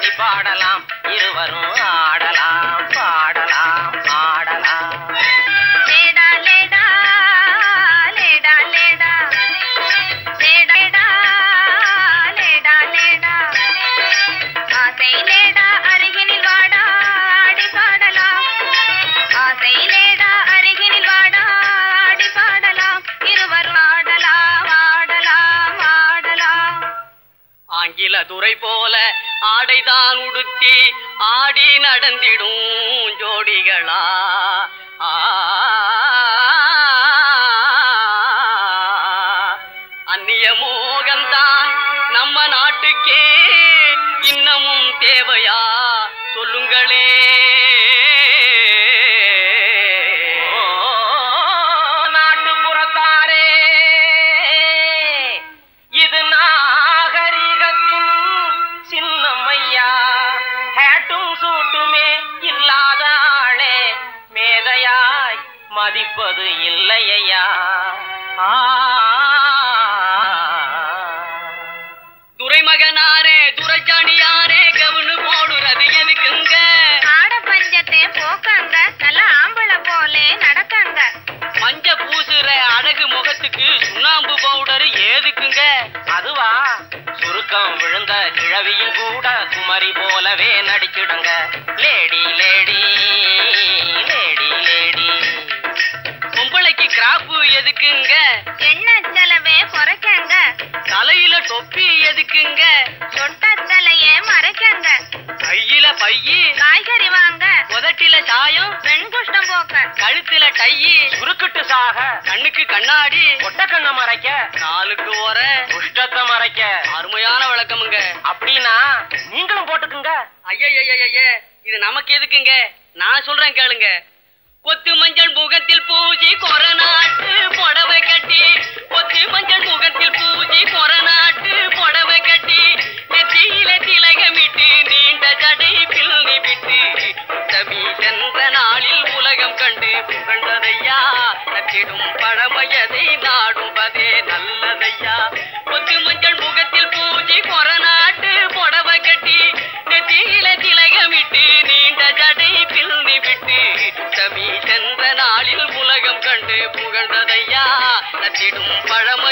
ஆடி பாடலாம் இருவரும் ஆடலாம் பாடலாம் ஆடலாம் லேடா லேடா லேடா லேடா லேடா லேடா லேடா ஆசை லேடா அருகினில் வாடா ஆடி பாடலாம் ஆசை லேடா அருகினில் வாடா ஆடி பாடலாம் இருவரும் ஆடலாம் ஆடலாம் ஆடலாம் ஆங்கில துறை போல ஆடைதான் உடுத்தி ஆடி நடந்திடும் ஜோடிகளா ஆ. அந்நிய மோகம்தான் நம்ம நாட்டுக்கே இன்னமும் தேவையா சொல்லுங்களே நாட்டுப்புறத்தாரே இது நாகரிகத்தின் சின்னம்மையா ஹேட்டும் சூட்டுமே இல்லாத ஆளே மேதையாய் மதிப்பது இல்லையா துரைமகனாரே துரைச்சாணியாரே கவுனு போடுறது எதுக்குங்க ஆட பஞ்சத்தை போக்கங்க நல்ல ஆம்பளை போலே நடக்கங்க மஞ்ச பூசுற அழகு முகத்துக்கு சுண்ணாம்பு பவுடர் ஏதுக்குங்க அதுவா சுருக்கம் விழுந்த கிழவியும் கூட குமரி போலவே நடிச்சிடுங்க லேடி லேடி லேடி லேடி பொம்பளைக்கு கிராப்பு எதுக்குங்க என்ன செலவே குறைக்கங்க தலையில தொப்பி எதுக்குங்க சொட்ட தலையே மறைக்கங்க கையில பையி காய்கறி வாங்க உதட்டில சாயம் பெண் குஷ்டம் போக்க கழுத்துல டையி சுருக்கிட்டு சாக கண்ணுக்கு கண்ணாடி ஒட்ட கண்ண மறைக்க காலுக்கு ஓர குஷ்டத்தை மறைக்க அருமையான விளக்கமுங்க அப்படின்னா நீங்களும் போட்டுக்குங்க ஐயய்யய்ய இது நமக்கு எதுக்குங்க நான் சொல்றேன் கேளுங்க கொத்து மஞ்சள் முகத்தில் பூஜி கொரநாட்டு புடவை கட்டி கொத்து மஞ்சள் முகத்தில் பூஜி கொரநாட்டு புடவை கட்டி நெத்தியில திலகமிட்டு நீண்ட ஜடை பில்லி விட்டு தமி சென்ற நாளில் உலகம் கண்டு புகழ்ந்ததையா நச்சிடும் பழமையதை நாடுவதே நல்லதையா கொத்து மஞ்சள் முகத்தில் பூஜி கொரநாட்டு புடவை கட்டி நெத்தியில திலகமிட்டு நீண்ட ஜடை பில்லி விட்டு தமி சென்ற நாளில் உலகம் கண்டு புகழ்ந்ததையா நச்சிடும் பழம